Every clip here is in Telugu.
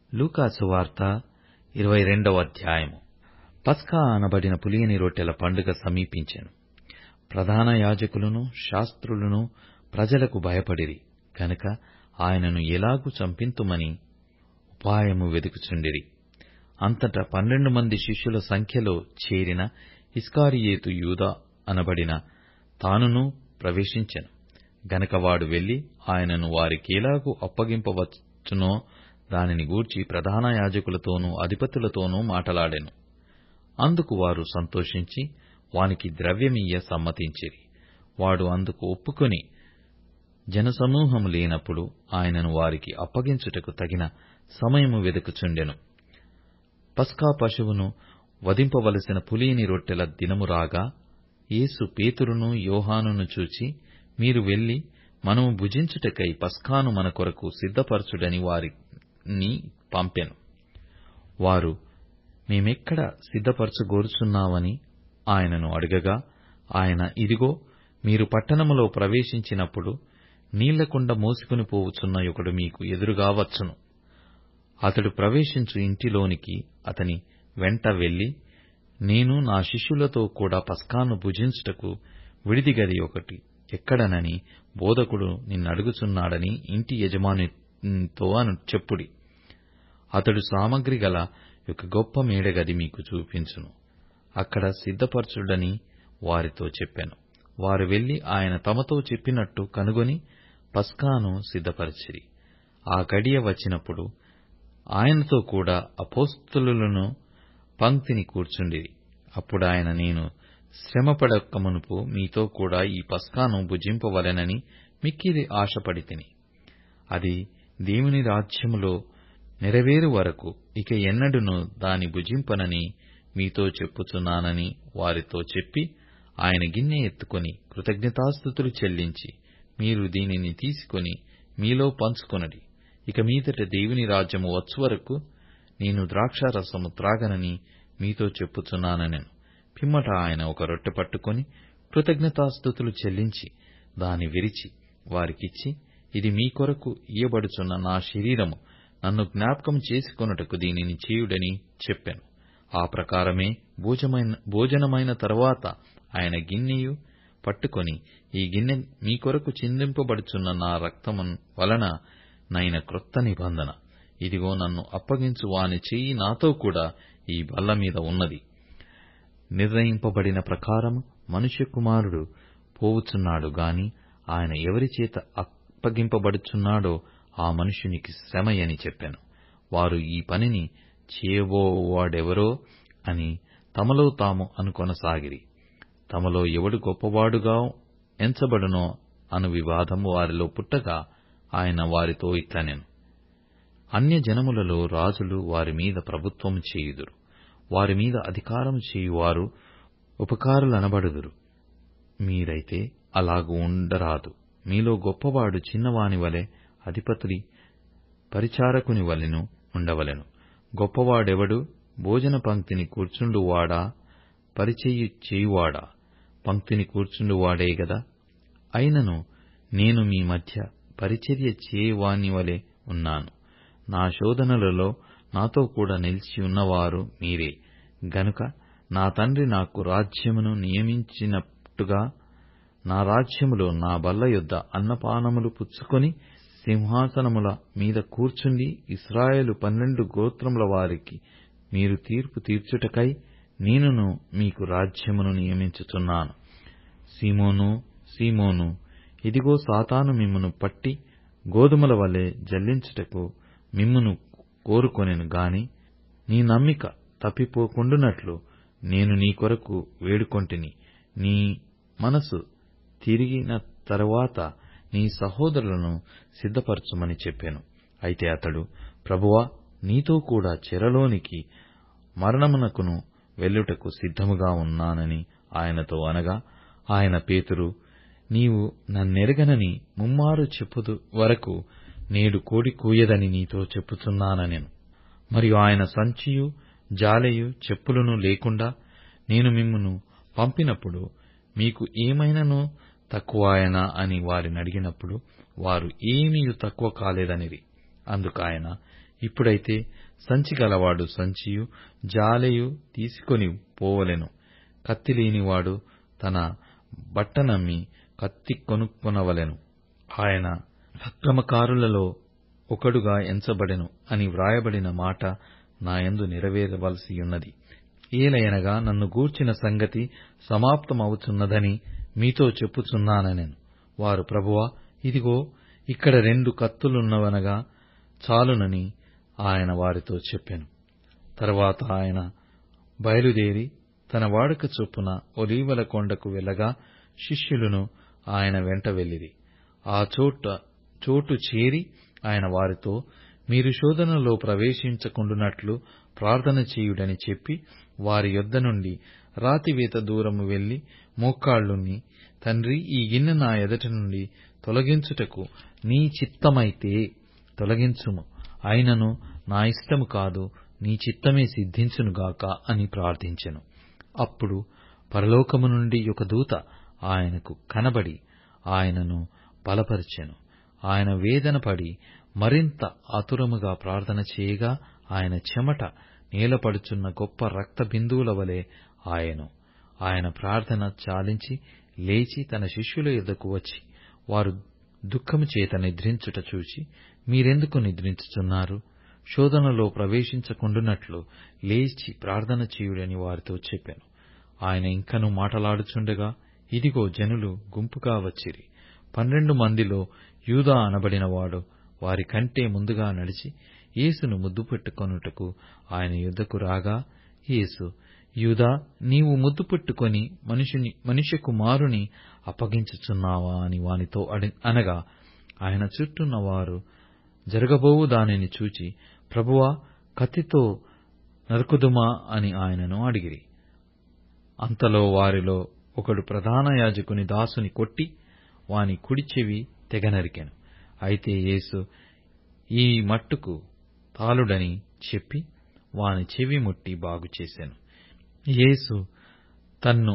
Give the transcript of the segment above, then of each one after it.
లూకా సువార్త ఇరవై రెండవ అధ్యాయము పస్కా అనబడిన పులియని రొట్టెల పండుగ సమీపించెను ప్రధాన యాజకులును శాస్త్రులును ప్రజలకు భయపడిరి గనుక ఆయనను ఎలాగు చంపింతుమని ఉపాయము వెదుకుచుండిరి అంతటా పన్నెండు మంది శిష్యుల సంఖ్యలో చేరిన ఇస్కారియేతు యూదా అనబడిన తానును ప్రవేశించెను గనక వాడు వెళ్లి ఆయనను వారికెలాగు అప్పగింపవచ్చునో దానిని గూర్చి ప్రధాన యాజకులతోనూ అధిపతులతోనూ మాటలాడెను అందుకు వారు సంతోషించి వానికి ద్రవ్యమియ్య సమ్మతించిరి వాడు అందుకు ఒప్పుకొని జనసమూహము లేనప్పుడు ఆయనను వారికి అప్పగించుటకు తగిన సమయము వెదుకుచుండెను పస్కా పశువును వధింపవలసిన పులియని రొట్టెల దినము రాగా యేసు పేతురును యోహానును చూచి మీరు వెళ్లి మనము భుజించుటకై పస్కాను మన కొరకు సిద్ధపరచుడని వారిని పంపెను వారు మేమెక్కడ సిద్ధపరచగోరుచున్నామని ఆయనను అడగగా ఆయన ఇదిగో మీరు పట్టణములో ప్రవేశించినప్పుడు నీళ్లకుండ మోసుకుని పోవుచున్న ఒకడు మీకు ఎదురుగా వచ్చును అతడు ప్రవేశించు ఇంటిలోనికి అతని వెంట వెళ్లి నేను నా శిష్యులతో కూడా పస్కాను భుజించుటకు విడిది గది ఒకటి ఎక్కడనని బోధకుడు నిన్నడుగుచున్నాడని ఇంటి యజమానితో చెప్పుడి అతడు సామగ్రి గల ఒక గొప్ప మేడగది మీకు చూపించును అక్కడ సిద్ధపరచుడని వారితో చెప్పాను వారు వెళ్లి ఆయన తమతో చెప్పినట్టు కనుగొని పస్కాను సిద్ధపరచిరి ఆ గడియ వచ్చినప్పుడు ఆయనతో కూడా అపోస్తలులను పంక్తిని కూర్చుండిరి అప్పుడాయన నేను శ్రమపడకమునుపు మీతో కూడా ఈ పస్కాను భుజింపవలెనని మిక్కిలి ఆశపడితిని అది దేవుని రాజ్యములో నెరవేరు వరకు ఇక ఎన్నడును దాని భుజింపనని మీతో చెప్పుచున్నానని వారితో చెప్పి ఆయన గిన్నె ఎత్తుకొని కృతజ్ఞతాస్థుతులు చెల్లించి మీరు దీనిని తీసుకొని మీలో పంచుకొనడి ఇక మీదట దేవుని రాజ్యము వచ్చు వరకు నేను ద్రాక్షారసము త్రాగనని మీతో చెప్పుచున్నానెను పిమ్మట ఆయన ఒక రొట్టె పట్టుకొని కృతజ్ఞతాస్థుతులు చెల్లించి దాని విరిచి వారికిచ్చి ఇది మీ కొరకు ఇయ్యబడుచున్న నా శరీరము నన్ను జ్ఞాపకం చేసుకొనుటకు దీనిని చేయుడని చెప్పాను ఆ ప్రకారమే భోజనమైన తరువాత ఆయన గిన్నెయు పట్టుకొని ఈ గిన్నె మీ కొరకు చిందింపబడుచున్న నా రక్తము వలన నైన క్రొత్త నిబంధన ఇదిగో నన్ను అప్పగించు వాని చెయ్యి నాతో కూడా ఈ బల్ల మీద ఉన్నది నిర్ణయింపబడిన ప్రకారము మనుష్య కుమారుడు పోవుచున్నాడు గాని ఆయన ఎవరి చేత అప్పగింపబడుచున్నాడో ఆ మనుష్యునికి శ్రమయని చెప్పాను వారు ఈ పనిని చేయబోవాడెవరో అని తమలో తాము అనుకొనసాగిరి తమలో ఎవడు గొప్పవాడుగా ఎంచబడునో అను వివాదము వారిలో పుట్టగా ఆయన వారితో ఇట్లనెను అన్యజనములలో రాజులు వారి మీద ప్రభుత్వము చేయుదురు వారి మీద అధికారము చేయువారు ఉపకారులనబడుదురు మీరైతే అలాగు ఉండరాదు మీలో గొప్పవాడు చిన్నవాని వలె అధిపతి పరిచారకుని వలెను ఉండవలెను గొప్పవాడెవడు భోజన పంక్తిని కూర్చుండువాడా పరిచయ్యు చేయువాడా పంక్తిని కూర్చుండువాడే గదా అయినను నేను మీ మధ్య పరిచర్య చేయువాని వలె ఉన్నాను నా శోధనలలో నాతో కూడా నిలిచి ఉన్నవారు మీరే గనుక నా తండ్రి నాకు రాజ్యమును నియమించినట్టుగా నా రాజ్యములో నా బల్ల యొద్ద అన్నపానములు పుచ్చుకొని సింహాసనముల మీద కూర్చుండి ఇస్రాయేలు పన్నెండు గోత్రముల వారికి మీరు తీర్పు తీర్చుటకై నేనును మీకు రాజ్యమును నియమించుచున్నాను సీమోను సీమోను ఇదిగో సాతాను మిమ్మును పట్టి గోధుమల వలె జల్లించుటకు మిమ్మును కోరుకొనెను గాని నీ నమ్మిక తప్పిపోకుండునట్లు నేను నీ కొరకు వేడుకొంటిని నీ మనసు తిరిగిన తరువాత నీ సహోదరులను సిద్ధపరచుమని చెప్పాను అయితే అతడు ప్రభువా నీతో కూడా చెరలోనికి మరణమునకును వెళ్ళుటకు సిద్ధముగా ఉన్నానని ఆయనతో అనగా ఆయన పేతురు నీవు నన్నెరగనని ముమ్మారు చెప్పుదు వరకు నేడు కోడి కూయదని నీతో చెప్పుచున్నానెను మరియు ఆయన సంచియు జాలెయు చెప్పులను లేకుండా నేను మిమ్మును పంపినప్పుడు మీకు ఏమైనను తక్కువాయనా అని వారినడిగినప్పుడు వారు ఏమీయు తక్కువ కాలేదనిరి అందుకాయన ఇప్పుడైతే సంచి గలవాడు సంచియు జాలెయు తీసుకొని పోవలెను కత్తి లేనివాడు తన బట్టనమ్మి కత్తి కొనుక్కొనవలెను ఆయన అక్రమకారులలో ఒకడుగా ఎంచబడెను అని వ్రాయబడిన మాట నాయందు నెరవేరవలసియున్నది ఏలయనగా నన్ను గూర్చిన సంగతి సమాప్తమవుచున్నదని మీతో చెప్పుచున్నానెను వారు ప్రభువా ఇదిగో ఇక్కడ రెండు కత్తులున్నవనగా చాలునని ఆయన వారితో చెప్పెను తరువాత ఆయన బయలుదేరి తన వాడుక చొప్పున ఒలీవల కొండకు వెళ్ళగా శిష్యులను ఆయన వెంట వెళ్ళిరి ఆ చోట చోటు చేరి ఆయన వారితో మీరు శోధనలో ప్రవేశించకుండునట్లు ప్రార్థన చేయుడని చెప్పి వారి యొద్ద నుండి రాతివేత దూరము వెళ్లి మోకాళ్ళుని తండ్రి ఈ గిన్నె నా ఎదుట నుండి తొలగించుటకు నీ చిత్తమైతే తొలగించుము అయినను నా ఇష్టము కాదు నీ చిత్తమే సిద్ధించునుగాక అని ప్రార్థించెను అప్పుడు పరలోకము నుండి ఒక దూత ఆయనకు కనబడి ఆయనను బలపరిచెను ఆయన వేదన పడి మరింత ఆతురముగా ప్రార్థన చేయగా ఆయన చెమట నేలపడుచున్న గొప్ప రక్త బిందువుల వలె ఆయను ఆయన ప్రార్థన చాలించి లేచి తన శిష్యుల యొద్దకు వచ్చి వారు దుఃఖము చేత నిద్రించుట చూచి మీరెందుకు నిద్రించుచున్నారు శోధనలో ప్రవేశించకుండునట్లు లేచి ప్రార్థన చేయుడని వారితో చెప్పాను ఆయన ఇంకనూ మాటలాడుచుండగా ఇదిగో జనులు గుంపుగా వచ్చిరి పన్నెండు మందిలో యూదా అనబడినవాడు వారి కంటే ముందుగా నడిచి యేసును ముద్దు పెట్టుకొనుటకు ఆయన యుద్ధకు రాగా యేసు యూదా నీవు ముద్దు పెట్టుకొని మనుషుని మనుష్య కుమారుని అప్పగించుచున్నావా అని వానితో అనగా ఆయన చుట్టూన్న వారు జరగబోవు దానిని చూచి ప్రభువా కత్తితో నరుకుదుమా అని ఆయనను అడిగిరి అంతలో వారిలో ఒకడు ప్రధాన యాజకుని దాసుని కొట్టి వాని కుడి చెవి తెగనరికెను అయితే యేసు ఈ మట్టుకు తాలుడని చెప్పి వాని చెవి ముట్టి బాగుచేశాను యేసు తన్ను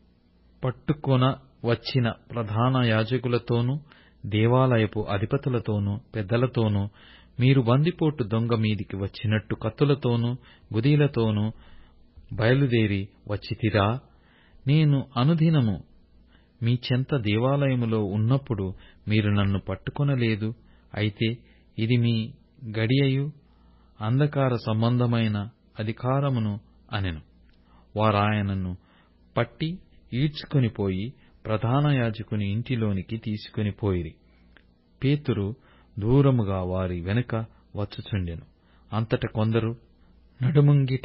పట్టుకొన వచ్చిన ప్రధాన యాజకులతోనూ దేవాలయపు అధిపతులతోనూ పెద్దలతోనూ మీరు బందిపోటు దొంగ మీదికి వచ్చినట్టు కత్తులతోనూ గుదీలతోనూ బయలుదేరి వచ్చితిరా నేను అనుదినము మీ చెంత దేవాలయములో ఉన్నప్పుడు మీరు నన్ను పట్టుకొనలేదు అయితే ఇది మీ గడియయు అంధకార సంబంధమైన అధికారమును అనెను వారాయనను పట్టి ఈడ్చుకొని పోయి ప్రధాన యాజకుని ఇంటిలోనికి తీసుకొని పోయిరి పేతురు దూరముగా వారి వెనుక వచ్చుచుండెను అంతట కొందరు నడుముంగిట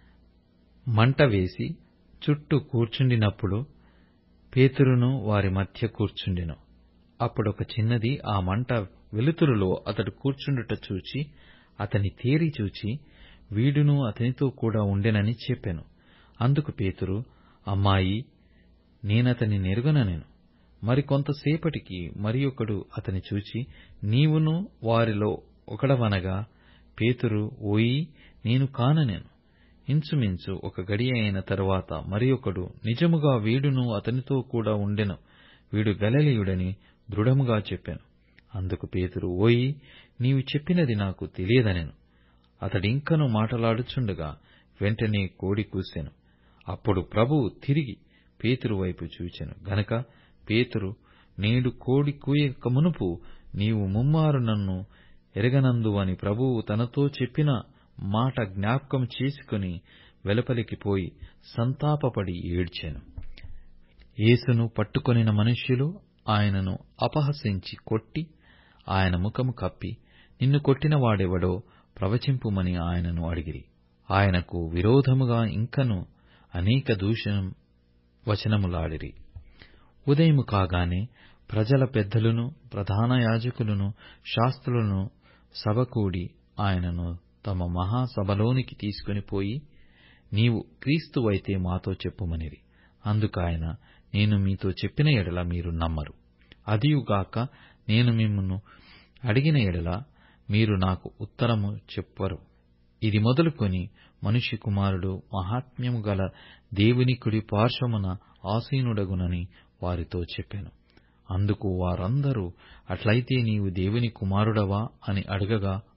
మంట వేసి చుట్టూ కూర్చుండినప్పుడు పేతురును వారి మధ్య కూర్చుండెను అప్పుడొక చిన్నది ఆ మంట వెలుతురులో అతడు కూర్చుండుట చూచి అతని తేరి చూచి వీడును అతనితో కూడా ఉండెనని చెప్పెను అందుకు పేతురు అమ్మాయి నేనతని నెరుగననెను మరి కొంతసేపటికి మరి ఒకడు అతని చూచి నీవును వారిలో ఒకడవనగా పేతురు ఓయి నేను కాననెను ఇంచుమించు ఒక గడియ అయిన తరువాత మరి ఒకడు నిజముగా వీడును అతనితో కూడా ఉండెను వీడు గలిలయుడని దృఢముగా చెప్పాను అందుకు పేతురు ఓయి నీవు చెప్పినది నాకు తెలియదనెను అతడింకను మాటలాడుచుండగా వెంటనే కోడి కూసెను అప్పుడు ప్రభువు తిరిగి పేతురు వైపు చూచెను గనక పేతురు నేడు కోడి కూయక మునుపు నీవు ముమ్మారు నన్ను ఎరగనందువని ప్రభువు తనతో చెప్పిన మాట జ్ఞాపకం చేసుకుని వెలుపలికి పోయి సంతాపపడి ఏడ్చెను యేసును పట్టుకొనిన మనుష్యులు ఆయనను అపహసించి కొట్టి ఆయన ముఖము కప్పి నిన్ను కొట్టిన వాడెవడో ప్రవచింపుమని ఆయనను అడిగిరి ఆయనకు విరోధముగా ఇంకను అనేక దూషణం వచనములాడిరి ఉదయము కాగానే ప్రజల పెద్దలను ప్రధాన యాజకులను శాస్త్రులను సభ కూడి ఆయనను తమ మహాసభలోనికి తీసుకుని పోయి నీవు క్రీస్తువైతే మాతో చెప్పుమనిరి అందుకాయన నేను మీతో చెప్పిన ఎడల మీరు నమ్మరు అదియుగాక నేను మిమ్మును అడిగిన ఎడల మీరు నాకు ఉత్తరము చెప్పరు ఇది మొదలుకొని మనుష్య కుమారుడు మహాత్మ్యము గల దేవుని కుడి పార్శ్వమున ఆసీనుడగునని వారితో చెప్పాను అందుకు వారందరూ అట్లయితే నీవు దేవుని కుమారుడవా అని అడగగా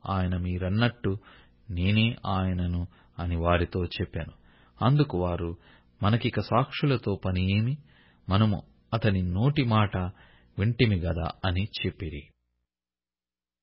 ఆయన మీరన్నట్టు నేనే ఆయనను అని వారితో చెప్పాను అందుకు వారు మనకిక సాక్షులతో పని ఏమి మనము అతని నోటి మాట వింటిమి గదా అని చెప్పిరి